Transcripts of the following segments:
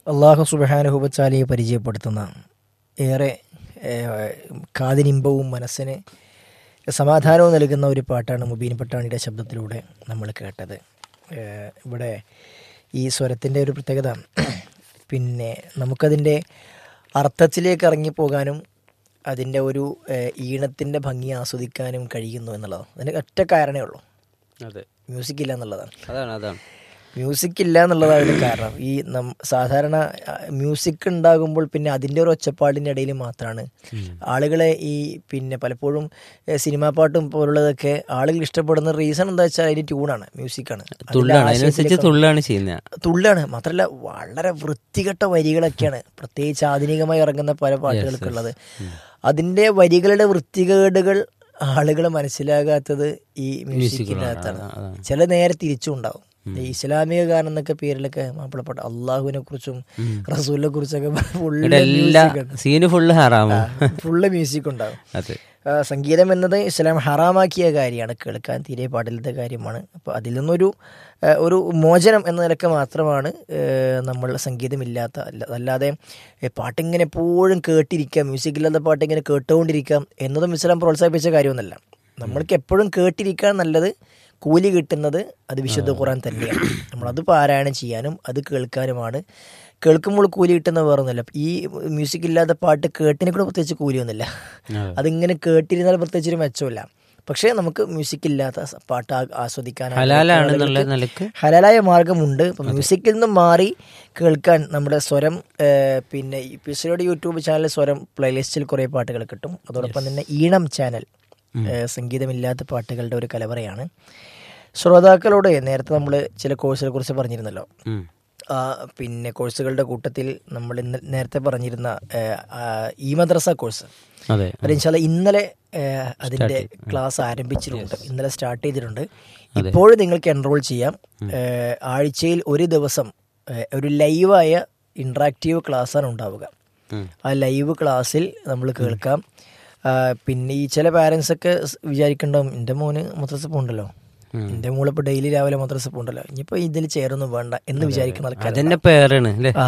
അള്ളാഹു സുബഹാനുഹുബച്ചാലിയെ പരിചയപ്പെടുത്തുന്ന ഏറെ ഏഹ്, കാതിനിമ്പവും മനസ്സിന് സമാധാനവും നൽകുന്ന ഒരു പാട്ടാണ് മുബീൻ പട്ടാണിയുടെ ശബ്ദത്തിലൂടെ നമ്മൾ കേട്ടത് ഏഹ്, ഇവിടെ ഈ സ്വരത്തിൻ്റെ ഒരു പ്രത്യേകത പിന്നെ നമുക്കതിൻ്റെ അർത്ഥത്തിലേക്ക് ഇറങ്ങിപ്പോകാനും അതിൻ്റെ ഒരു ഏഹ്, ഈണത്തിൻ്റെ ഭംഗി ആസ്വദിക്കാനും കഴിയുന്നു എന്നുള്ളതാണ് അതിന് ഒറ്റ കാരണമേ ഉള്ളൂ അതെ മ്യൂസിക് ഇല്ല എന്നുള്ളതാണ് അതാണ് അതാണ് മ്യൂസിക് ഇല്ല എന്നുള്ളതാണ് അതിന് കാരണം ഈ നം സാധാരണ മ്യൂസിക് ഉണ്ടാകുമ്പോൾ പിന്നെ അതിൻ്റെ ഒരു ഒച്ചപ്പാടിൻ്റെ ഇടയിൽ മാത്രമാണ് ആളുകളെ ഈ പിന്നെ പലപ്പോഴും ഏഹ്, സിനിമാ പാട്ടും പോലുള്ളതൊക്കെ ആളുകൾ ഇഷ്ടപ്പെടുന്ന റീസൺ എന്താ വെച്ചാൽ അതിൻ്റെ ട്യൂണാണ് മ്യൂസിക്കാണ് തുള്ളാണ് അതിനനുസരിച്ച് തുള്ളാണ് ചെയ്യുന്നത് തുള്ളാണ് മാത്രമല്ല വളരെ വൃത്തികെട്ട വരികളൊക്കെയാണ് പ്രത്യേകിച്ച് ആധുനികമായി ഇറങ്ങുന്ന പല പാട്ടുകൾക്കുള്ളത് അതിൻ്റെ വരികളുടെ വൃത്തികേടുകൾ ആളുകൾ മനസ്സിലാകാത്തത് ഈ മ്യൂസിക്കിൻ്റെ അകത്താണ് അതാണ്. ചില നേരെ തിരിച്ചും ഉണ്ടാവും ഈ ഇസ്ലാമിക ഗാനം എന്നൊക്കെ പേരിലൊക്കെ മാപ്പിളപ്പാട്ട് അള്ളാഹുവിനെ കുറിച്ചും റസൂലിനെ കുറിച്ചൊക്കെ ഫുള്ള് ഇവിടെ എല്ലാ സീന് ഫുള്ള് ഹറാമോ ഫുള്ള് മ്യൂസിക് ഉണ്ടാവും അതെ ആ, സംഗീതം എന്നത് ഇസ്ലാം ഹറാമാക്കിയ കാര്യമാണ് കേൾക്കാൻ തീരെ പാടില്ലാത്ത കാര്യമാണ് അപ്പോൾ അതിൽ നിന്നൊരു ആ, ഒരു മോചനം എന്ന നിലക്ക് മാത്രമാണ് ഏ, നമ്മൾ സംഗീതമില്ലാത്ത അല്ല അല്ലാതെ ഏ, പാട്ടിങ്ങനെ എപ്പോഴും കേട്ടിരിക്കാം മ്യൂസിക് ഇല്ലാത്ത പാട്ടിങ്ങനെ കേട്ടുകൊണ്ടിരിക്കാം എന്നതും ഇസ്ലാം പ്രോത്സാഹിപ്പിച്ച കാര്യമൊന്നുമല്ല നമ്മൾക്ക് എപ്പോഴും കേട്ടിരിക്കാൻ നല്ലത് കൂലി കിട്ടുന്നത് അത് വിശുദ്ധ ഖുറാൻ തന്നെയാണ് നമ്മളത് പാരായണം ചെയ്യാനും അത് കേൾക്കാനുമാണ് കേൾക്കുമ്പോൾ കൂലി കിട്ടുന്ന വേറൊന്നുമില്ല ഈ മ്യൂസിക് ഇല്ലാത്ത പാട്ട് കേട്ടിനെ കൂടെ പ്രത്യേകിച്ച് കൂലിയൊന്നുമില്ല അതെ. അതിങ്ങനെ കേട്ടിരുന്നാൽ പ്രത്യേകിച്ച് ഒരു മെച്ചമില്ല പക്ഷേ നമുക്ക് മ്യൂസിക് ഇല്ലാത്ത സ- പാട്ട് ആ- ആസ്വദിക്കാൻ ഹലാലാണെന്നുള്ള നിലക്ക് ഹലാലായ മാർഗമുണ്ട് അപ്പം മ്യൂസിക്കിൽ നിന്നും മാറി കേൾക്കാൻ നമ്മുടെ സ്വരം ഏഹ്, പിന്നെ ഈ പിസയുടെ യൂട്യൂബ് ചാനൽ സ്വരം പ്ലേലിസ്റ്റിൽ കുറേ പാട്ടുകൾ കിട്ടും അതോടൊപ്പം തന്നെ ഈണം ചാനൽ ഏഹ്, സംഗീതമില്ലാത്ത പാട്ടുകളുടെ ഒരു കലവറയാണ് ശ്രോതാക്കളോട് നേരത്തെ നമ്മൾ ചില കോഴ്സുകളെ കുറിച്ച് പറഞ്ഞിരുന്നല്ലോ ഉം. ആ, പിന്നെ കോഴ്സുകളുടെ കൂട്ടത്തിൽ നമ്മൾ ഇന്ന് നേരത്തെ പറഞ്ഞിരുന്ന ഏഹ്, ആ, ഈ മദ്രസ കോഴ്സ് അതെ അത് ഇൻഷാല്ല ഇന്നലെ ഏഹ്, അതിന്റെ ക്ലാസ് ആരംഭിച്ചിട്ടുണ്ട് ഇന്നലെ സ്റ്റാർട്ട് ചെയ്തിട്ടുണ്ട് ഇപ്പോൾ നിങ്ങൾക്ക് എൻറോൾ ചെയ്യാം ഏഹ്, ആഴ്ചയിൽ ഒരു ദിവസം ഏഹ്, ഒരു ലൈവായ ഇന്ററാക്റ്റീവ് ക്ലാസ്സാണ് ഉണ്ടാവുക ഉം. ആ ലൈവ് ക്ലാസ്സിൽ നമ്മൾ കേൾക്കാം ആ, പിന്നെ ഈ ചില പാരൻസ് ഒക്കെ സ് വിചാരിക്കണ്ടാവും എൻ്റെ മോന് മദ്രസ പോകണ്ടല്ലോ എൻ്റെ മോള് ഇപ്പോൾ ഡെയിലി രാവിലെ മദ്രസ പോകണ്ടല്ലോ ഇനിയിപ്പോൾ ഇതിൽ ചേരൊന്നും വേണ്ട എന്ന് വിചാരിക്കുന്ന ആൾക്കാർ അതന്നെ പേരാണ് അല്ലേ ആ,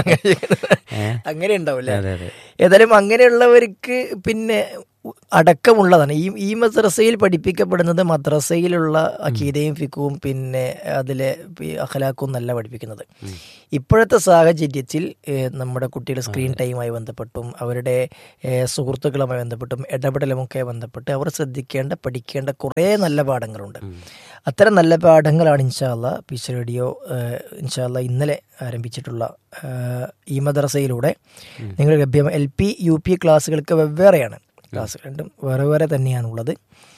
അങ്ങനെ ഉണ്ടാവില്ലേ അതെ അതെ ഏതായാലും അങ്ങനെയുള്ളവർക്ക് പിന്നെ അടക്കമുള്ളതാണ് ഈ ഈ മദ്രസയിൽ പഠിപ്പിക്കപ്പെടുന്നത് മദ്രസയിലുള്ള അക്കീതയും ഫിക്കുവും പിന്നെ അതിലെ ഈ അഖലാക്കും നല്ല പഠിപ്പിക്കുന്നത് ഇപ്പോഴത്തെ സാഹചര്യത്തിൽ ഏഹ്, നമ്മുടെ കുട്ടിയുടെ സ്ക്രീൻ ടൈമുമായി ബന്ധപ്പെട്ടും അവരുടെ ഏഹ്, സുഹൃത്തുക്കളുമായി ബന്ധപ്പെട്ടും ഇടപെടലുമൊക്കെ ബന്ധപ്പെട്ട് അവർ ശ്രദ്ധിക്കേണ്ട പഠിക്കേണ്ട കുറേ നല്ല പാഠങ്ങളുണ്ട് അത്തരം നല്ല പാഠങ്ങളാണ് ഇൻഷാല്ല പീസ് റേഡിയോ ഏഹ്, ഇൻഷാല്ല ഇന്നലെ ആരംഭിച്ചിട്ടുള്ള ഏഹ്, ഈ മദ്രസയിലൂടെ നിങ്ങൾ ലഭ്യം എൽ പി യു പി ക്ലാസ്സുകൾക്ക് വെവ്വേറെയാണ് ക്ലാസ് രണ്ടും വേറെ വേറെ തന്നെയാണുള്ളത്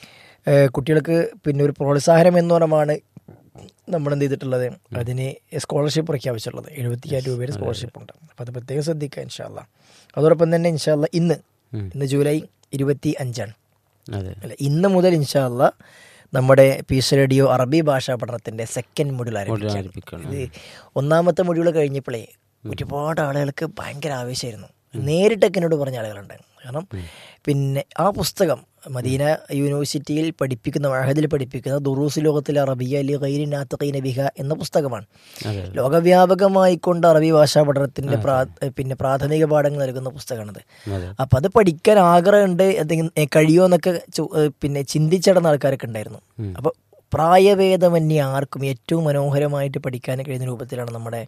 ഏഹ്, കുട്ടികൾക്ക് പിന്നെ ഒരു പ്രോത്സാഹനം എന്നോണമാണ് നമ്മൾ എന്ത് ചെയ്തിട്ടുള്ളത് അതിന് സ്കോളർഷിപ്പ് പ്രഖ്യാപിച്ചിട്ടുള്ളത് എഴുപത്തിയായിരം രൂപയുടെ സ്കോളർഷിപ്പ് ഉണ്ട് അപ്പോൾ അത് പ്രത്യേകം ശ്രദ്ധിക്കുക ഇൻഷാല്ല അതോടൊപ്പം തന്നെ ഇൻഷാല്ല ഇന്ന് ഉം. ഇന്ന് ജൂലൈ ഇരുപത്തി അഞ്ചാണ് അതെ അല്ല ഇന്ന് മുതൽ ഇൻഷാല്ല നമ്മുടെ പീസ് റേഡിയോ അറബി ഭാഷാ പഠനത്തിന്റെ സെക്കൻഡ് മൊഡ്യൂൾ ആരംഭിക്കും ആരംഭിക്കണം. ഇത് ഒന്നാമത്തെ മൊഡ്യൂൾ കഴിഞ്ഞപ്പോഴേ ഒരുപാട് ആളുകൾക്ക് ഭയങ്കര ആവേശമായിരുന്നു നേരിട്ടൊക്കെ എന്നോട് പറഞ്ഞ ആളുകളുണ്ട് കാരണം പിന്നെ ആ പുസ്തകം മദീന യൂണിവേഴ്സിറ്റിയിൽ പഠിപ്പിക്കുന്ന മഹദിൽ പഠിപ്പിക്കുന്ന ദുറൂസ് ലോകത്തിൽ അറബിയ അലി ഗൈരി നാത്തഖീന ബിഹ എന്ന പുസ്തകമാണ് അതെ ലോകവ്യാപകമായി കൊണ്ട് അറബി ഭാഷാ പഠനത്തിന്റെ പ്രാ- പിന്നെ പ്രാഥമിക പാഠങ്ങൾ നൽകുന്ന പുസ്തകമാണത് അതെ അപ്പൊ അത് പഠിക്കാൻ ആഗ്രഹമുണ്ട് എന്തെങ്കിലും ഏ, കഴിയുമോ എന്നൊക്കെ ചോ- ഏ, പിന്നെ ചിന്തിച്ചിടുന്ന ആൾക്കാരൊക്കെ ഉണ്ടായിരുന്നു അപ്പൊ പ്രായഭേദമന്യേ ആർക്കും ഏറ്റവും മനോഹരമായിട്ട് പഠിക്കാൻ കഴിയുന്ന രൂപത്തിലാണ് നമ്മുടെ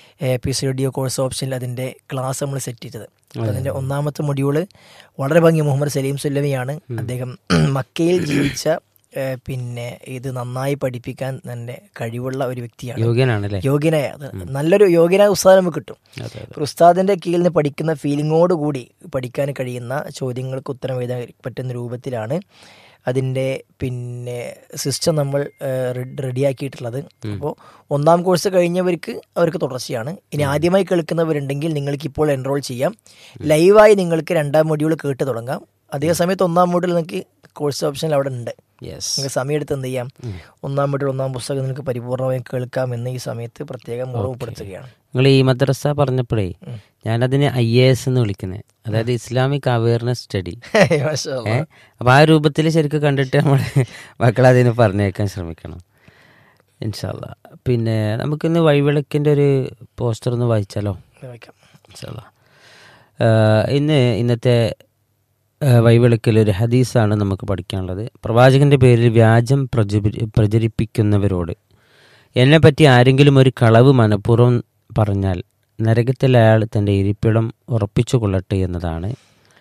പി സി റേഡിയോ കോഴ്സ് ഓപ്ഷനിൽ അതിന്റെ ക്ലാസ് നമ്മൾ സെറ്റ് ചെയ്തത് അപ്പൊ അതിന്റെ ഒന്നാമത്തെ മൊഡ്യൂള് വളരെ ഭംഗി മുഹമ്മദ് സലീം സുല്ലമിയാണ് അദ്ദേഹം മക്കയിൽ ജീവിച്ച ഏ, പിന്നെ ഇത് നന്നായി പഠിപ്പിക്കാൻ തന്നെ കഴിവുള്ള ഒരു വ്യക്തിയാണ് യോഗ്യനാണല്ലേ യോഗ്യനായ അത് നല്ലൊരു യോഗ്യനായ ഉസ്താദ് നമുക്ക് കിട്ടും അതെ ഒരു ഉസ്താദിന്റെ കീഴിൽ നിന്ന് പഠിക്കുന്ന ഫീലിങ്ങോട് കൂടി പഠിക്കാൻ കഴിയുന്ന ചോദ്യങ്ങൾക്ക് ഉത്തരം എഴുതാൻ പറ്റുന്ന രൂപത്തിലാണ് അതിൻ്റെ പിന്നെ സിസ്റ്റം നമ്മൾ റെഡിയാക്കിയിട്ടുള്ളത് അപ്പോൾ ഒന്നാം കോഴ്സ് കഴിഞ്ഞവർക്ക് അവർക്ക് തുടർച്ചയാണ് ഇനി ആദ്യമായി കേൾക്കുന്നവരുണ്ടെങ്കിൽ നിങ്ങൾക്ക് ഇപ്പോൾ എൻറോൾ ചെയ്യാം ലൈവായി നിങ്ങൾക്ക് രണ്ടാം മൊഡ്യൂൾ കേട്ട് തുടങ്ങാം അതേ സമയത്ത് ഒന്നാം മൊഡ്യൂൾ നിങ്ങൾക്ക് കോഴ്സ് ഓപ്ഷനിൽ അവിടെ ഉണ്ട് യെസ് നിങ്ങൾക്ക് സമയമെടുത്ത് എന്ത് ചെയ്യാം ഒന്നാം മൊഡ്യൂൾ ഒന്നാം പുസ്തകം നിങ്ങൾക്ക് പരിപൂർണമായി കേൾക്കാം എന്ന് ഈ സമയത്ത് പ്രത്യേകം ഓർമ്മപ്പെടുത്തുകയാണ് നിങ്ങൾ ഈ മദ്രസ പറഞ്ഞപ്പോഴേ ഞാനതിന് ഐ എ എസ് എന്ന് വിളിക്കുന്നത് അതായത് ഇസ്ലാമിക് അവയർനെസ് സ്റ്റഡി മാഷാ അല്ലാ. ഏ അപ്പൊ ആ രൂപത്തിൽ ശരിക്കും കണ്ടിട്ട് നമ്മൾ മക്കളെ അതിന് പറഞ്ഞേക്കാൻ ശ്രമിക്കണം ഇൻഷാല്ല പിന്നെ നമുക്കിന്ന് വഴിവിളക്കിന്റെ ഒരു പോസ്റ്റർ ഒന്ന് വായിച്ചാലോ വായിക്കാം ഇൻഷാല്ലാ. ആഹ് ഇന്ന് ഇന്നത്തെ ആഹ് വഴിവിളക്കിൽ ഒരു ഹദീസാണ് നമുക്ക് പഠിക്കാനുള്ളത് പ്രവാചകന്റെ പേരിൽ വ്യാജം പ്രചരി പ്രചരിപ്പിക്കുന്നവരോട് എന്നെപ്പറ്റി ആരെങ്കിലും ഒരു കളവ് മനഃപൂർവ്വം പറഞ്ഞാൽ നരകത്തിൽ അയാൾ തൻ്റെ ഇരിപ്പിടം ഉറപ്പിച്ചു കൊള്ളട്ടെ എന്നതാണ്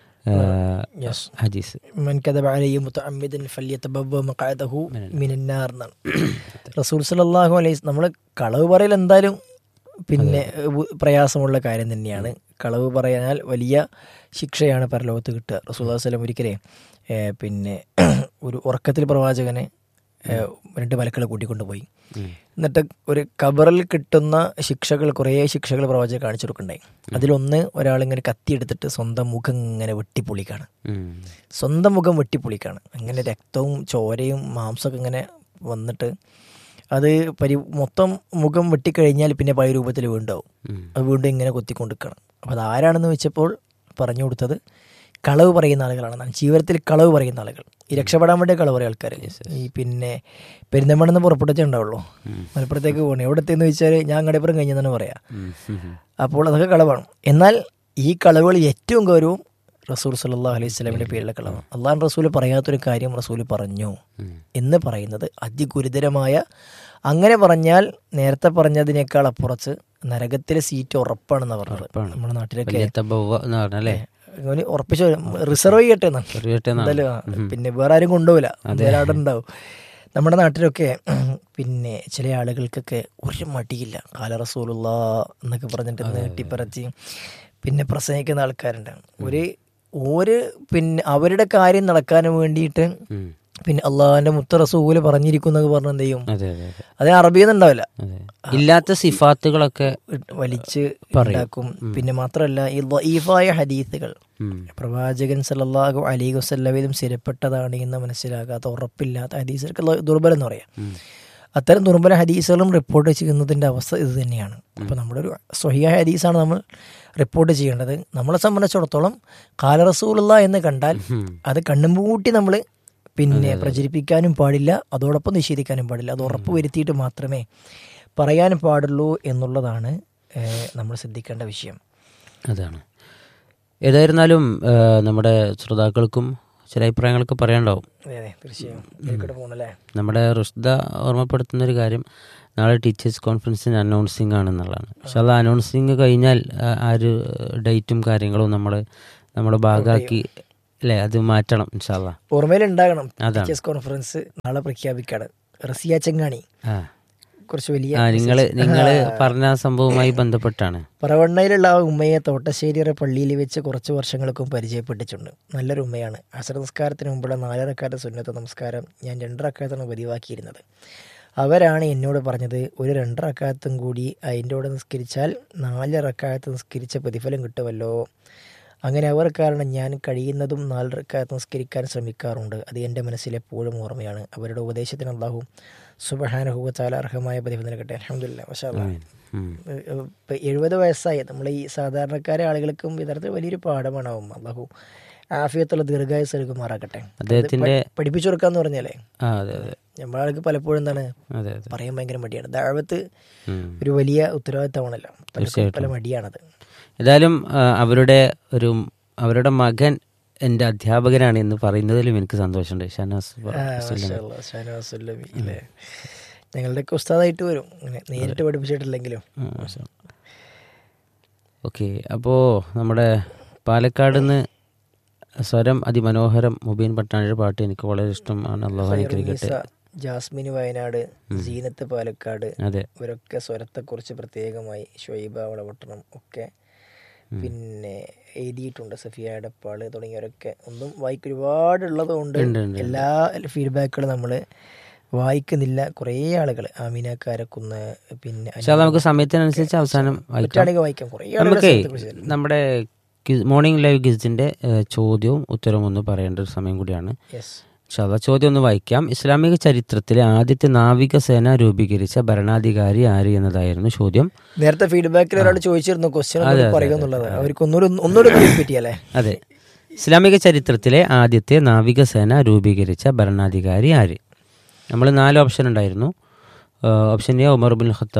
ആഹ് യെസ് ഹദീസ് മൻ കദബ അലൈഹി മുതഅമ്മിദൻ ഫല്യതബവ്വ മഖഅദഹു മിനന്നാർ എന്നാണ് റസൂൽ സല്ലല്ലാഹു അലൈഹി നമ്മൾ കളവ് പറയൽ എന്തായാലും പിന്നെ ഉ- പ്രയാസമുള്ള കാര്യം തന്നെയാണ് കളവ് പറയാനാൽ വലിയ ശിക്ഷയാണ് പരലോകത്ത് കിട്ടുക റസൂൽ വസ്ലം ഒരിക്കലേ ഏ, പിന്നെ ഒരു ഉറക്കത്തിൽ പ്രവാചകനെ ഏ, രണ്ട് മലക്കളെ കൂട്ടിക്കൊണ്ടുപോയി ഉം. എന്നിട്ട് ഒരു കബറിൽ കിട്ടുന്ന ശിക്ഷകൾ കുറേ ശിക്ഷകൾ പ്രവാചകൻ കാണിച്ചു കൊടുക്കണ്ടായി അതിലൊന്ന് ഒരാളിങ്ങനെ കത്തിയെടുത്തിട്ട് സ്വന്തം മുഖം ഇങ്ങനെ വെട്ടിപ്പൊളിക്കാണ് ഉം. സ്വന്തം മുഖം വെട്ടിപ്പൊളിക്കാണ് അങ്ങനെ രക്തവും ചോരയും മാംസമൊക്കെ ഇങ്ങനെ വന്നിട്ട് അത് പരി മൊത്തം മുഖം വെട്ടിക്കഴിഞ്ഞാൽ പിന്നെ പഴയ രൂപത്തിൽ വീണ്ടാവും ഉം. അത് വീണ്ടും ഇങ്ങനെ കൊത്തിക്കൊണ്ടിരിക്കണം അപ്പോൾ അത് ആരാണെന്ന് വെച്ചപ്പോൾ പറഞ്ഞു കൊടുത്തത് കളവ് പറയുന്ന ആളുകളാണെന്നാണ് ജീവിതത്തിൽ കളവ് പറയുന്ന ആളുകൾ ഈ രക്ഷപ്പെടാൻ വേണ്ടി കളവ് പറയുന്ന ആൾക്കാർ ഈ പിന്നെ പെരുന്തമണെന്ന് പുറപ്പെട്ടേ ഉണ്ടാവുള്ളൂ ഉം. മലപ്പുറത്തേക്ക് പോകണം എവിടത്തെന്ന് വെച്ചാൽ ഞാൻ കടപ്പുറം കഴിഞ്ഞെന്നാണ് പറയാം ഉം. ഉം. അപ്പോൾ അതൊക്കെ കളവാണ് എന്നാൽ ഈ കളവുകൾ ഏറ്റവും ഗൗരവം റസൂൽ സല്ലാ അലൈഹി സ്വലാമിൻ്റെ പേരിലെ കളവാണ് അള്ളാൻ റസൂൽ പറയാത്തൊരു കാര്യം റസൂൽ പറഞ്ഞു ഉം. എന്ന് പറയുന്നത് അതിഗുരുതരമായ അങ്ങനെ പറഞ്ഞാൽ നേരത്തെ പറഞ്ഞതിനേക്കാൾ അപ്പുറത്ത് നരകത്തിലെ സീറ്റ് ഉറപ്പാണെന്ന് പറഞ്ഞത് ഉറപ്പാണ്. നമ്മുടെ നാട്ടിലൊക്കെ വലിയ തബവ്വ എന്ന് പറഞ്ഞല്ലേ ഇങ്ങനെ ഉറപ്പിച്ചു റിസർവ് ചെയ്യട്ടെ എന്നാണ് ചെറിയട്ടെ എന്നാണ്. എന്തായാലും ആ, പിന്നെ വേറെ ആരും കൊണ്ടുപോകില്ല എന്തായാലും അവിടെ ഉണ്ടാവും നമ്മുടെ നാട്ടിലൊക്കെ പിന്നെ ചില ആളുകൾക്കൊക്കെ ഒരു മടിയില്ല കാല റസൂലുള്ള എന്നൊക്കെ പറഞ്ഞിട്ട് നീട്ടിപ്പറച്ച് പിന്നെ പ്രസംഗിക്കുന്ന ആൾക്കാരുണ്ട് ഒരു ഒരു പിന്നെ അവരുടെ കാര്യം നടക്കാൻ വേണ്ടിയിട്ട് ഉം. പിന്നെ അള്ളാഹിന്റെ മുത്ത റസൂല് പറഞ്ഞിരിക്കും എന്നൊക്കെ പറഞ്ഞ എന്ത് ചെയ്യും അതെ അതെ അതെ അത് അറബിയൊന്നും ഉണ്ടാവില്ല അതെ ഇല്ലാത്ത സിഫാത്തുകളൊക്കെ വലിച്ച് ഉണ്ടാക്കും പിന്നെ മാത്രമല്ല ഈ ഈഫായ ഹദീസുകൾ ഉം. പ്രവാചകൻ സല്ലല്ലാഹു അലൈഹി വസല്ലമയിലും സ്ഥിരപ്പെട്ടതാണ് എന്ന് മനസ്സിലാകാത്ത ഉറപ്പില്ലാത്ത ഹദീസുകൾക്ക് ദുർബലം എന്ന് പറയാം ഉം. അത്തരം ദുർബല ഹദീസുകളും റിപ്പോർട്ട് ചെയ്യുന്നതിൻ്റെ അവസ്ഥ ഇത് തന്നെയാണ് അപ്പോൾ നമ്മുടെ ഒരു സ്വഹിയ ഹദീസാണ് നമ്മൾ റിപ്പോർട്ട് ചെയ്യേണ്ടത് നമ്മളെ സംബന്ധിച്ചിടത്തോളം കാല റസൂലുള്ള എന്ന് കണ്ടാൽ ഉം. അത് കണ്ണും പൂട്ടി നമ്മൾ പിന്നെ പ്രചരിപ്പിക്കാനും പാടില്ല അതോടൊപ്പം നിഷേധിക്കാനും പാടില്ല അത് ഉറപ്പ് വരുത്തിയിട്ട് മാത്രമേ പറയാൻ പാടുള്ളൂ എന്നുള്ളതാണ് ഏഹ്, നമ്മൾ ശ്രദ്ധിക്കേണ്ട വിഷയം അതാണ് ഏതായിരുന്നാലും ആ, നമ്മുടെ ശ്രോതാക്കൾക്കും ചില അഭിപ്രായങ്ങളൊക്കെ പറയാനുണ്ടാവും അതെ അതെ തീർച്ചയായും ഇതിലേക്കൂടെ പോകണല്ലേ നമ്മുടെ റുഷ്ദ ഓർമ്മപ്പെടുത്തുന്ന ഒരു കാര്യം നാളെ ടീച്ചേഴ്സ് കോൺഫറൻസിന് അനൗൺസിങ് ആണെന്നുള്ളതാണ് പക്ഷെ അത് അനൗൺസിങ് കഴിഞ്ഞാൽ ആ, ആ ഒരു ഡേറ്റും കാര്യങ്ങളും നമ്മൾ നമ്മുടെ ഭാഗമാക്കി അല്ലേ അത് മാറ്റണം ഇൻഷാല്ല ഓർമ്മയിൽ ഉണ്ടാകണം അതാണ്. ടീച്ചേഴ്സ് കോൺഫറൻസ് നാളെ പ്രഖ്യാപിക്കാണ് റസിയ ചെങ്ങാണി ആ കുറച്ച് വലിയ ആ നിങ്ങൾ നിങ്ങൾ പറഞ്ഞ ആ സംഭവവുമായി ബന്ധപ്പെട്ടാണ് പറവണ്ണയിലുള്ള ആ ഉമ്മയെ തോട്ടശ്ശേരിയറ പള്ളിയിൽ വെച്ച് കുറച്ച് വർഷങ്ങൾക്കും പരിചയപ്പെട്ടിട്ടുണ്ട് നല്ലൊരു ഉമ്മയാണ് അസർ നമസ്കാരത്തിന് മുമ്പുള്ള നാലരക്കാലത്തെ സുന്നത്ത നമസ്കാരം ഞാൻ രണ്ടരക്കാലത്താണ് പതിവാക്കിയിരുന്നത് അവരാണ് എന്നോട് പറഞ്ഞത് ഒരു രണ്ടരക്കാലത്തും കൂടി അതിൻ്റെ കൂടെ നിസ്കരിച്ചാൽ നാല് റക്കാലത്ത് നിസ്കരിച്ച പ്രതിഫലം കിട്ടുമല്ലോ അങ്ങനെ അവർ കാരണം ഞാൻ കഴിയുന്നതും നാല് റക്കാലത്ത് നിസ്കരിക്കാൻ ശ്രമിക്കാറുണ്ട് അത് എൻ്റെ മനസ്സിൽ എപ്പോഴും ഓർമ്മയാണ് അവരുടെ ഉപദേശത്തിന് അള്ളാഹു സുബഹാനഹുവത്താല അർഹമായ പ്രതിഫലം നൽകട്ടെ അലഹമില്ല പക്ഷേ ഉം. ഇപ്പൊ എഴുപത് വയസ്സായി നമ്മൾ ഈ സാധാരണക്കാരെ ആളുകൾക്കും യഥാർത്ഥത്തിൽ വലിയൊരു പാഠമാണാവും അള്ളാഹു ആഫിയത്തുള്ള ദീർഘായുസ് നൽകുമാറാക്കട്ടെ അദ്ദേഹത്തിന്റെ പഠിപ്പിച്ചു കൊടുക്കാന്ന് പറഞ്ഞാലേ ആ അതെ അതെ നമ്മളാൾക്ക് പലപ്പോഴും എന്താണ് അതെ അതെ പറയാൻ ഭയങ്കര മടിയാണ് ദാവത്ത് ഉം. ഒരു വലിയ ഉത്തരവാദിത്തമാണല്ലോ പലർക്കും പല മടിയാണത് ഏതായാലും ആ, അവരുടെ ഒരു അവരുടെ മകൻ എൻ്റെ അധ്യാപകനാണ് എന്ന് പറയുന്നതിലും എനിക്ക് സന്തോഷമുണ്ട് ഷനാസ് ആ, മാഷാ അല്ലാ, ഷാനവാസ് സുല്ലമി, അല്ലേ ഞങ്ങളുടെയൊക്കെ ഉസ്താദായിട്ട് വരും ഇങ്ങനെ നേരിട്ട് പഠിപ്പിച്ചിട്ടില്ലെങ്കിലും ഓക്കെ അപ്പോൾ നമ്മുടെ പാലക്കാട് നിന്ന് സ്വരം അതിമനോഹരം മുബീൻ പട്ടാണിയുടെ പാട്ട് എനിക്ക് വളരെ ഇഷ്ടമാണ് അള്ളാഹു അനുഗ്രഹിക്കട്ടെ നിസ, ജാസ്മിന് വയനാട് സീനത്ത് പാലക്കാട് അതെ ഇവരൊക്കെ സ്വരത്തെക്കുറിച്ച് പ്രത്യേകമായി ഷൊയ്ബ വളപട്ടണം ഒക്കെ പിന്നെ എഴുതിയിട്ടുണ്ട് സഫിയ എടപ്പാള് തുടങ്ങിയവരൊക്കെ ഒന്നും വായിക്ക് ഒരുപാടുള്ളത് കൊണ്ട് ഉണ്ട്, ഉണ്ട്, എല്ലാ ഫീഡ്ബാക്കുകളും നമ്മൾ വായിക്കുന്നില്ല കുറേ ആളുകൾ ആമീന കാരക്കുന്ന് പിന്നെ പക്ഷെ അത് നമുക്ക് സമയത്തിനനുസരിച്ച് അവസാനം വായിക്കാം മറ്റാണെങ്കിൽ വായിക്കാം കുറേ ആളുകൾ നമുക്കേ ശ്രദ്ധ നമ്മുടെ മോർണിംഗ് ലൈവ് ഗിസിന്റെ ചോദ്യവും ഉത്തരവും ഒന്ന് പറയേണ്ട ഒരു സമയം കൂടിയാണ് യെസ് ഇൻഷാല്ലാ ചോദ്യം ഒന്ന് വായിക്കാം ഇസ്ലാമിക ചരിത്രത്തിലെ ആദ്യത്തെ നാവികസേന രൂപീകരിച്ച ഭരണാധികാരി ആര് എന്നതായിരുന്നു ചോദ്യം നേരത്തെ ഫീഡ്ബാക്കിൽ ഒരാൾ ചോദിച്ചിരുന്നു ക്വസ്റ്റ്യൻ പറയുക എന്നുള്ളത് അവർക്ക് ഒന്നുകൂടി ഒന്നുകൂടി പറ്റിയല്ലേ അതെ ഇസ്ലാമിക ചരിത്രത്തിലെ ആദ്യത്തെ നാവികസേന രൂപീകരിച്ച ഭരണാധികാരി ആര് നമ്മൾ നാല് ഓപ്ഷൻ ഉണ്ടായിരുന്നു ആ, option A Umar bin Khattab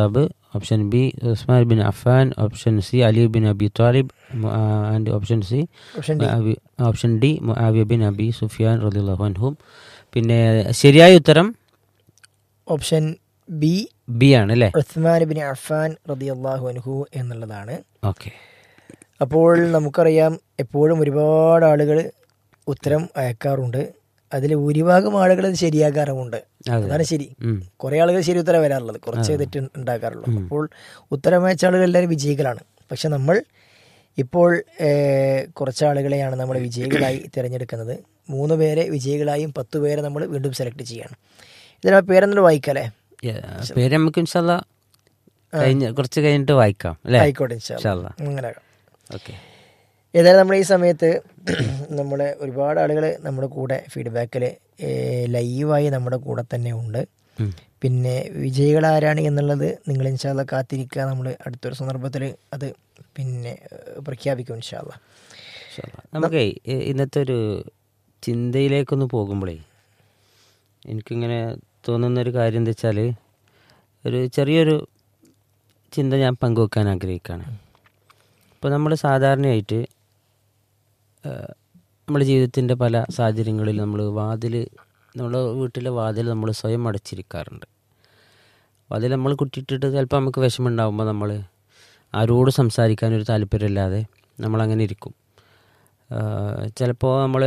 option B Usman bin Affan option C Ali bin Abi Talib and option C option D option D Muawiya bin Abi Sufyan റളിയല്ലാഹു അൻഹും പിന്നെ ശരിയായ ഉത്തരം ഓപ്ഷൻ ബി ബി ആണ് അല്ലേ Usman bin Affan റളിയല്ലാഹു അൻഹു എന്നുള്ളതാണ് ഓക്കെ അപ്പോൾ നമുക്കറിയാം എപ്പോഴും ഒരുപാട് ആളുകൾ ഉത്തരം അയക്കാറുണ്ട് അതിൽ ഭൂരിഭാഗം ആളുകൾ അത് ശരിയാക്കാറുമുണ്ട് അതെ അതാണ് ശരി ഉം. കുറേ ആളുകൾ ശരി ഉത്തരം വരാറുള്ളത് കുറച്ച് തെറ്റ് ഉണ്ടാക്കാറുള്ളൂ അപ്പോൾ ഉത്തരം അയച്ച ആളുകൾ എല്ലാവരും വിജയികളാണ് പക്ഷെ നമ്മൾ ഇപ്പോൾ ഏഹ്, കുറച്ച് ആളുകളെയാണ് നമ്മൾ വിജയികളായി തിരഞ്ഞെടുക്കുന്നത് മൂന്ന് പേരെ വിജയികളായും പത്ത് പേരെ നമ്മൾ വീണ്ടും സെലക്ട് ചെയ്യാണ് ഇതിനാ പേരെന്നിട്ട് വായിക്കല്ലേ Yeah, പേര് നമുക്ക് ഇൻഷാല്ല കഴിഞ്ഞ കുറച്ച് കഴിഞ്ഞിട്ട് വായിക്കാം അല്ലേ ആയിക്കോട്ടെ ഇൻഷാ അല്ലാ. ഇൻഷാല്ലാ. അങ്ങനെ ഓക്കെ ഏതായാലും നമ്മൾ ഈ സമയത്ത് നമ്മുടെ ഒരുപാട് ആളുകൾ നമ്മുടെ കൂടെ ഫീഡ്ബാക്കിൽ ലൈവായി നമ്മുടെ കൂടെ തന്നെ ഉണ്ട് ഉം. പിന്നെ വിജയികൾ ആരാണ് എന്നുള്ളത് നിങ്ങൾ ഇൻഷാല്ല കാത്തിരിക്കുക നമ്മൾ അടുത്തൊരു സന്ദർഭത്തിൽ അത് പിന്നെ ഏഹ്, പ്രഖ്യാപിക്കും ഇൻഷാല്ല ഇൻഷാല്ലാ. നമുക്കേ ഇ- ഇന്നത്തെ ഒരു ചിന്തയിലേക്കൊന്ന് പോകുമ്പോഴേ എനിക്കിങ്ങനെ തോന്നുന്നൊരു കാര്യം എന്താ വെച്ചാൽ ഒരു ചെറിയൊരു ചിന്ത ഞാൻ പങ്കുവെക്കാൻ ആഗ്രഹിക്കുകയാണ് ഇപ്പോൾ നമ്മൾ സാധാരണയായിട്ട് നമ്മുടെ ജീവിതത്തിൻ്റെ പല സാഹചര്യങ്ങളിൽ നമ്മൾ വാതിൽ നമ്മുടെ വീട്ടിലെ വാതിൽ നമ്മൾ സ്വയം അടച്ചിരിക്കാറുണ്ട് വാതിൽ നമ്മൾ കുറ്റിയിട്ടിട്ട് ചിലപ്പോൾ നമുക്ക് വിഷമമുണ്ടാകുമ്പോൾ നമ്മൾ ആരോട് സംസാരിക്കാനൊരു താല്പര്യമില്ലാതെ നമ്മളങ്ങനെ ഇരിക്കും ചിലപ്പോൾ നമ്മൾ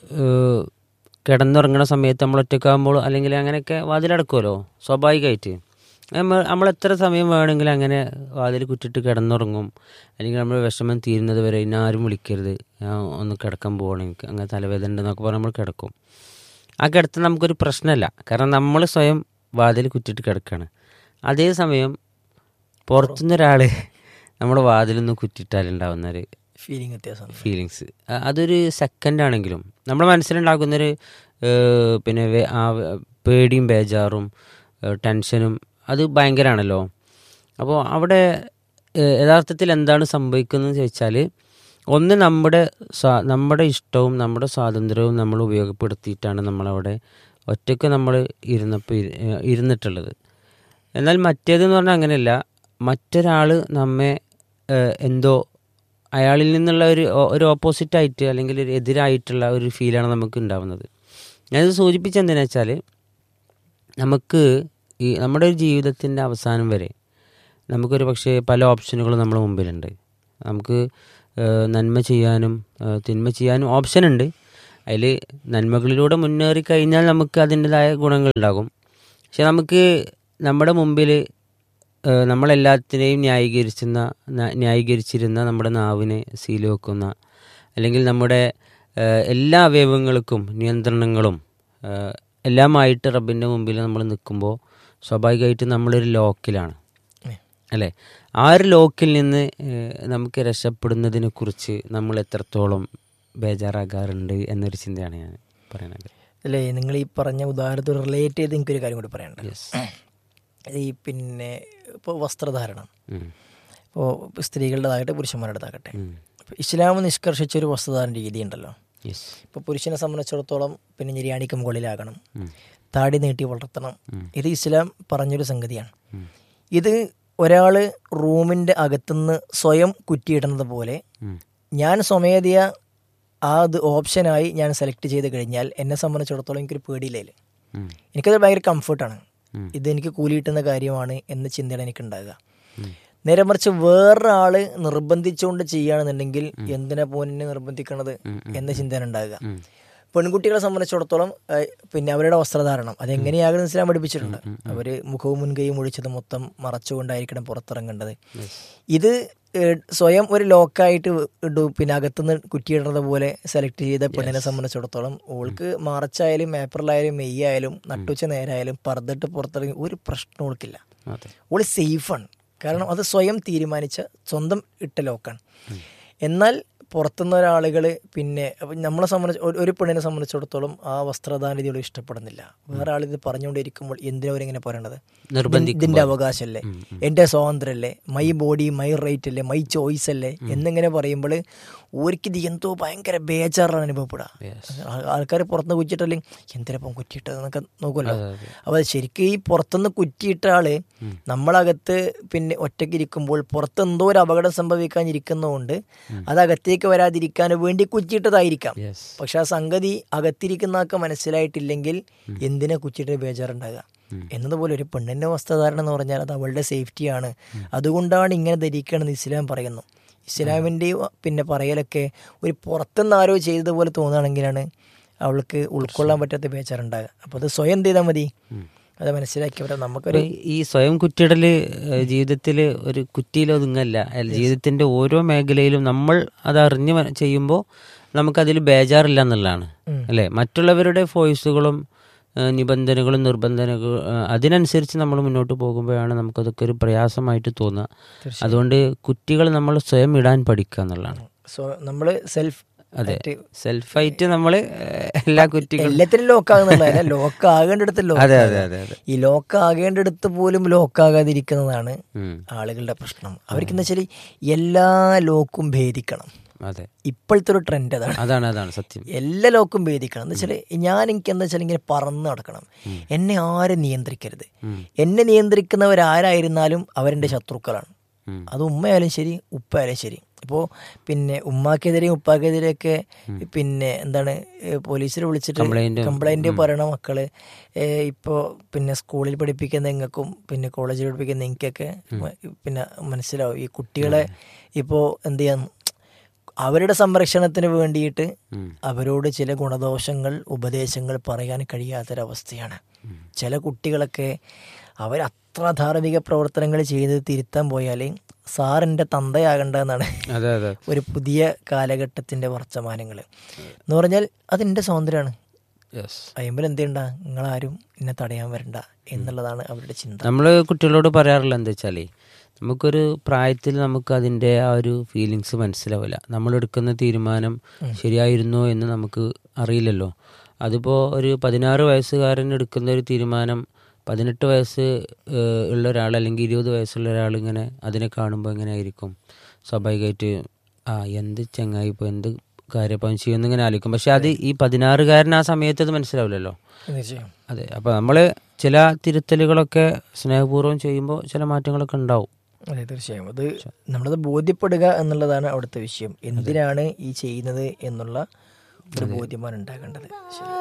കിടന്നുറങ്ങുന്ന സമയത്ത് നമ്മൾ ഒറ്റക്കാകുമ്പോൾ അല്ലെങ്കിൽ അങ്ങനെയൊക്കെ വാതിലടക്കുമല്ലോ സ്വാഭാവികമായിട്ട് നമ്മൾ നമ്മൾ എത്ര സമയം വേണമെങ്കിലും അങ്ങനെ വാതിൽ കുറ്റിട്ട് കിടന്നുറങ്ങും അല്ലെങ്കിൽ നമ്മൾ വിഷമം തീരുന്നത് വരെ ഇനി ആരും വിളിക്കരുത് ഞാൻ ഒന്ന് കിടക്കാൻ പോകണം എനിക്ക് അങ്ങനെ തലവേദന ഉണ്ടെന്നൊക്കെ പറഞ്ഞ് നമ്മൾ കിടക്കും ആ കിടത്തം നമുക്കൊരു പ്രശ്നമല്ല കാരണം നമ്മൾ സ്വയം വാതിൽ കുറ്റിട്ട് കിടക്കുകയാണ് അതേസമയം പുറത്തുനിന്ന് ഒരാൾ നമ്മുടെ വാതിലൊന്ന് കുറ്റിട്ടാലുണ്ടാവുന്ന ഒരു ഫീലിംഗ് വ്യത്യാസം ഫീലിങ്സ് അതൊരു സെക്കൻഡ് ആണെങ്കിലും നമ്മുടെ മനസ്സിലുണ്ടാക്കുന്നൊരു ഏഹ്, പിന്നെ വേ- ആ വ- പേടിയും ബേജാറും ഏഹ്, ടെൻഷനും അത് ഭയങ്കരമാണല്ലോ അപ്പോൾ അവിടെ ഏഹ്, യഥാർത്ഥത്തിൽ എന്താണ് സംഭവിക്കുന്നത് ചോദിച്ചാൽ ഒന്ന് നമ്മുടെ സ്വാ- നമ്മുടെ ഇഷ്ടവും നമ്മുടെ സ്വാതന്ത്ര്യവും നമ്മൾ ഉപയോഗപ്പെടുത്തിയിട്ടാണ് നമ്മളവിടെ ഒറ്റയ്ക്ക് നമ്മൾ ഇരുന്നപ്പോൾ ഇരു- ഏഹ്, ഇരുന്നിട്ടുള്ളത് എന്നാൽ മറ്റേതെന്ന് പറഞ്ഞാൽ അങ്ങനെയല്ല മറ്റൊരാൾ നമ്മെ ഏഹ്, എന്തോ അയാളിൽ നിന്നുള്ള ഒരു ഓ- ഒരു ഓപ്പോസിറ്റ് ആയിട്ട് അല്ലെങ്കിൽ ഒരു എതിരായിട്ടുള്ള ഒരു ഫീലാണ് നമുക്ക് ഉണ്ടാവുന്നത് ഞാനിത് സൂചിപ്പിച്ചത് എന്തിനാ വെച്ചാൽ നമുക്ക് ഈ നമ്മുടെ ഒരു ജീവിതത്തിൻ്റെ അവസാനം വരെ നമുക്കൊരു പക്ഷേ പല ഓപ്ഷനുകളും നമ്മുടെ മുമ്പിലുണ്ട് നമുക്ക് ഏഹ്, നന്മ ചെയ്യാനും ഏഹ്, തിന്മ ചെയ്യാനും ഓപ്ഷൻ ഉണ്ട് അതിൽ നന്മകളിലൂടെ മുന്നേറി കഴിഞ്ഞാൽ നമുക്ക് അതിൻ്റെതായ ഗുണങ്ങളുണ്ടാകും പക്ഷെ നമുക്ക് നമ്മുടെ മുമ്പിൽ ഏഹ് നമ്മളെല്ലാത്തിനെയും ന്യായീകരിച്ചിരുന്ന ന- ന്യായീകരിച്ചിരുന്ന നമ്മുടെ നാവിനെ സീൽ വെക്കുന്ന അല്ലെങ്കിൽ നമ്മുടെ ഏഹ് എല്ലാ അവയവങ്ങൾക്കും നിയന്ത്രണങ്ങളും ഏഹ് എല്ലാമായിട്ട് റബ്ബിൻ്റെ മുമ്പിൽ നമ്മൾ നിൽക്കുമ്പോൾ സ്വാഭാവികമായിട്ട് നമ്മളൊരു ലോക്കിലാണ് അല്ലേ ആ ഒരു ലോക്കിൽ നിന്ന് ഏഹ് നമുക്ക് രക്ഷപ്പെടുന്നതിനെ കുറിച്ച് നമ്മൾ എത്രത്തോളം ബേജാറാകാറുണ്ട് എന്നൊരു ചിന്തയാണ് ഞാൻ പറയുന്നത് അല്ലേ നിങ്ങൾ ഈ പറഞ്ഞ ഉദാഹരണത്തോട് റിലേറ്റ് ചെയ്ത് എനിക്കൊരു കാര്യം കൂടി പറയാനുണ്ട് യെസ് ഈ പിന്നെ ഇപ്പോൾ വസ്ത്രധാരണം ഇപ്പോൾ സ്ത്രീകളുടേതാകട്ടെ പുരുഷന്മാരുടേതാകട്ടെ ഇപ്പോൾ ഇസ്ലാം നിഷ്കർഷിച്ച ഒരു വസ്ത്രധാരണ രീതി ഉണ്ടല്ലോ യെസ് ഇപ്പോൾ പുരുഷനെ സംബന്ധിച്ചിടത്തോളം പിന്നെ ഞെരിയാണിക്ക് മുകളിലാകണം താടി നീട്ടി വളർത്തണം ഇത് ഇസ്ലാം പറഞ്ഞൊരു സംഗതിയാണ് ഇത് ഒരാൾ റൂമിൻ്റെ അകത്തുനിന്ന് സ്വയം കുറ്റിയിടുന്നത് പോലെ ഞാൻ സ്വമേധയാ ആ അത് ഓപ്ഷനായി ഞാൻ സെലക്ട് ചെയ്ത് കഴിഞ്ഞാൽ എന്നെ സംബന്ധിച്ചിടത്തോളം എനിക്കൊരു പേടിയില്ലേ എനിക്കത് ഭയങ്കര കംഫർട്ടാണ് ഇത് എനിക്ക് കൂലി കിട്ടുന്ന കാര്യമാണ് എന്ന ചിന്തയാണ് എനിക്ക് ഉണ്ടാകുക നേരെ മറിച്ച് വേറൊരാള് നിർബന്ധിച്ചുകൊണ്ട് ചെയ്യുകയാണെന്നുണ്ടെങ്കിൽ എന്തിനാ പോന്നെ നിർബന്ധിക്കണത് എന്ന ചിന്തയാണ് ഉണ്ടാകുക പെൺകുട്ടികളെ സംബന്ധിച്ചിടത്തോളം ഏഹ്, പിന്നെ അവരുടെ വസ്ത്രധാരണം അതെങ്ങനെയാകുന്ന ഇസ്ലാം പഠിപ്പിച്ചിട്ടുണ്ട് അവര് മുഖവും മുൻകൈയും ഒഴിച്ചത് മൊത്തം മറച്ചുകൊണ്ടായിരിക്കണം പുറത്തിറങ്ങേണ്ടത് ഇത് ഏഹ്, സ്വയം ഒരു ലോക്കായിട്ട് ഇടു പിന്നെ അകത്തുനിന്ന് കുറ്റിയിടുന്നത് പോലെ സെലക്ട് ചെയ്ത പെണ്ണിനെ സംബന്ധിച്ചിടത്തോളം ഓൾക്ക് മാർച്ചായാലും ഏപ്രിലായാലും മെയ് ആയാലും നട്ടുച്ച നേരായാലും പർദ്ദട്ട് പുറത്തിറങ്ങി ഒരു പ്രശ്നം ഓൾക്കില്ല അതെ ഓള് സേഫാണ് കാരണം അത് സ്വയം തീരുമാനിച്ച സ്വന്തം ഇട്ട ലോക്കാണ് എന്നാൽ പുറത്തുനിന്ന് ഒരാളുകൾ പിന്നെ അപ്പം നമ്മളെ സംബന്ധിച്ച് ഒരു- ഒരു പെണ്ണിനെ സംബന്ധിച്ചിടത്തോളം ആ വസ്ത്രധാരണതയോട് ഇഷ്ടപ്പെടുന്നില്ല വേറെ ആൾ ഇത് പറഞ്ഞുകൊണ്ടിരിക്കുമ്പോൾ എന്തിനാ അവരിങ്ങനെ പറയണത് നിർബന്ധിക്കുമ്പോൾ. ഇതിന്റെ അവകാശമല്ലേ എൻ്റെ സ്വാതന്ത്ര്യമല്ലേ മൈ ബോഡി മൈ റൈറ്റ് അല്ലേ മൈ ചോയ്സ് അല്ലേ എന്നിങ്ങനെ പറയുമ്പോൾ ഓർക്ക് ഇത് എന്തോ ഭയങ്കര ബേജാറാണ് അനുഭവപ്പെടുക ആൾക്കാർ പുറത്തുനിന്ന് കുറ്റിയിട്ടല്ലേ എന്തിനപ്പം കുറ്റിയിട്ടത് എന്നൊക്കെ നോക്കുമല്ലോ അപ്പോൾ ശരിക്കും ഈ പുറത്തുനിന്ന് കുറ്റിയിട്ട ആള് നമ്മളകത്ത് പിന്നെ ഒറ്റയ്ക്ക് ഇരിക്കുമ്പോൾ പുറത്ത് എന്തോ ഒരു അപകടം സംഭവിക്കാൻ ഇരിക്കുന്നതുകൊണ്ട് അത് അകത്തേക്ക് വരാതിരിക്കാൻ വേണ്ടി കുറ്റിയിട്ടതായിരിക്കാം യെസ് പക്ഷെ ആ സംഗതി അകത്തിരിക്കുന്ന ആൾക്ക് മനസ്സിലായിട്ടില്ലെങ്കിൽ എന്തിനാ കുറ്റിയിട്ട് ബേജാറുണ്ടാകുക എന്നതുപോലെ ഒരു പെണ്ണിന്റെ വസ്ത്രധാരണം എന്ന് പറഞ്ഞാൽ അത് അവളുടെ സേഫ്റ്റിയാണ് അതുകൊണ്ടാണ് ഇങ്ങനെ ധരിക്കണമെന്ന് ഇസ്ലാം പറയുന്നു ഇസ്ലാമിൻ്റെ പിന്നെ പറയലൊക്കെ ഒരു പുറത്തുനിന്ന് ആരോ ചെയ്തതുപോലെ തോന്നുകയാണെങ്കിലാണ് അവൾക്ക് ഉൾക്കൊള്ളാൻ പറ്റാത്ത ബേജാറുണ്ടാകുക അപ്പോൾ അത് സ്വയം എന്ത് ചെയ്താൽ മതി അത് മനസ്സിലാക്കിയവരെ നമുക്കൊരു അപ്പൊ ഈ സ്വയം കുറ്റിയിടല് ജീവിതത്തിൽ ഒരു കുറ്റിയിൽ ഒതുങ്ങല്ല അല്ല, ജീവിതത്തിന്റെ ഓരോ മേഖലയിലും നമ്മൾ അത് അറിഞ്ഞ് മ- ചെയ്യുമ്പോൾ നമുക്കതിൽ ബേജാറില്ല എന്നുള്ളതാണ് അല്ലെ മറ്റുള്ളവരുടെ ഫോഴ്സുകളും ഏഹ്, നിബന്ധനകളും നിർബന്ധനകളും ഏഹ്, അതിനനുസരിച്ച് നമ്മൾ മുന്നോട്ട് പോകുമ്പോഴാണ് നമുക്കതൊക്കെ ഒരു പ്രയാസമായിട്ട് തോന്നുക അതുകൊണ്ട് കുറ്റികൾ നമ്മൾ സ്വയം ഇടാൻ പഠിക്കുക എന്നുള്ളതാണ് സോ നമ്മൾ സെൽഫ് അതെ സെൽഫായിട്ട് നമ്മൾ എല്ലാ കുറ്റികളും എല്ലാത്തിനും ലോക്ക് ആകുന്നുള്ളതല്ല ലോക്ക് ആകേണ്ടടുത്ത് ലോക്ക് അതെ അതെ അതെ അതെ ഈ ലോക്ക് ആകേണ്ടടുത്ത് പോലും ലോക്ക് ആകാതിരിക്കുന്നതാണ് ഉം, ആളുകളുടെ പ്രശ്നം അവർക്ക് എന്താ വെച്ചാൽ എല്ലാ ലോക്കും ഭേദിക്കണം അതെ ഇപ്പോഴത്തെ ഒരു ട്രെൻഡ് അതാണ് അതാണ് അതാണ് സത്യം എല്ലാ ലോക്കും ഭേദിക്കണം എന്ന് വെച്ചാൽ ഞാൻ എനിക്ക് എന്താ വെച്ചാൽ ഇങ്ങനെ പറന്ന് നടക്കണം എന്നെ ആരും നിയന്ത്രിക്കരുത് ഉം. എന്നെ നിയന്ത്രിക്കുന്നവരാരായിരുന്നാലും അവരെൻ്റെ ശത്രുക്കളാണ് ഉം. അത് ഉമ്മയായാലും ശരി ഉപ്പയായാലും ശരി ഇപ്പോൾ പിന്നെ ഉമ്മാക്കെതിരെയും ഉപ്പാക്കെതിരെയൊക്കെ പിന്നെ എന്താണ് പോലീസിൽ വിളിച്ചിട്ട് Complaint. കംപ്ലൈൻറ്റ് പറയണ മക്കള് ഇപ്പോൾ പിന്നെ സ്കൂളിൽ പഠിപ്പിക്കുന്ന നിങ്ങൾക്കും പിന്നെ കോളേജിൽ പഠിപ്പിക്കുന്ന നിങ്ങൾക്കൊക്കെ പിന്നെ മനസ്സിലാവും ഈ കുട്ടികളെ ഇപ്പോൾ എന്ത് ചെയ്യാൻ അവരുടെ സംരക്ഷണത്തിന് വേണ്ടിയിട്ട് ഉം. അവരോട് ചില ഗുണദോഷങ്ങൾ ഉപദേശങ്ങൾ പറയാൻ കഴിയാത്തൊരവസ്ഥയാണ് ചില കുട്ടികളൊക്കെ അവരത്ര ധാർമ്മിക പ്രവർത്തനങ്ങൾ ചെയ്ത് തിരുത്താൻ പോയാൽ സാറിൻ്റെ തന്തയാകണ്ടെന്നാണ് അതെ അതെ ഒരു പുതിയ കാലഘട്ടത്തിൻ്റെ വർത്തമാനങ്ങൾ എന്ന് പറഞ്ഞാൽ അതെൻ്റെ സ്വാതന്ത്ര്യമാണ് യെസ് അയ്യമ്പൽ എന്തുണ്ടാ നിങ്ങളാരും എന്നെ തടയാൻ വരണ്ട എന്നുള്ളതാണ് അവരുടെ ചിന്ത നമ്മൾ കുട്ടികളോട് പറയാറില്ല എന്താ വെച്ചാലേ നമുക്കൊരു പ്രായത്തിൽ നമുക്ക് അതിൻ്റെ ആ ഒരു ഫീലിങ്സ് മനസ്സിലാവില്ല നമ്മൾ എടുക്കുന്ന തീരുമാനം ശരിയായിരുന്നോ എന്ന് നമുക്ക് അറിയില്ലല്ലോ അതിപ്പോൾ ഒരു പതിനാറ് വയസ്സുകാരൻ എടുക്കുന്ന ഒരു തീരുമാനം പതിനെട്ട് വയസ്സ് ഏഹ്, ഉള്ള ഒരാൾ അല്ലെങ്കിൽ ഇരുപത് വയസ്സുള്ള ഒരാൾ ഇങ്ങനെ അതിനെ കാണുമ്പോൾ എങ്ങനെ ആയിരിക്കും സ്വാഭാവികമായിട്ട് ആ എന്ത് ചങ്ങായി ഇപ്പോൾ എന്ത് കാര്യപ്പം ചെയ്യുമെന്ന് ഇങ്ങനെ ആലോചിക്കും പക്ഷെ അത് ഈ പതിനാറുകാരൻ ആ സമയത്ത് അത് മനസ്സിലാവില്ലല്ലോ തീർച്ചയായും അതെ അപ്പോൾ നമ്മൾ ചില തിരുത്തലുകളൊക്കെ സ്നേഹപൂർവ്വം ചെയ്യുമ്പോൾ ചില മാറ്റങ്ങളൊക്കെ ഉണ്ടാവും അതെ തീർച്ചയായും അത് നമ്മളത് ബോധ്യപ്പെടുക എന്നുള്ളതാണ് അവിടുത്തെ വിഷയം എന്തിനാണ് ഈ ചെയ്യുന്നത് എന്നുള്ള ഒരു ബോധ്യമാണ് ഉണ്ടാകേണ്ടത് ശരി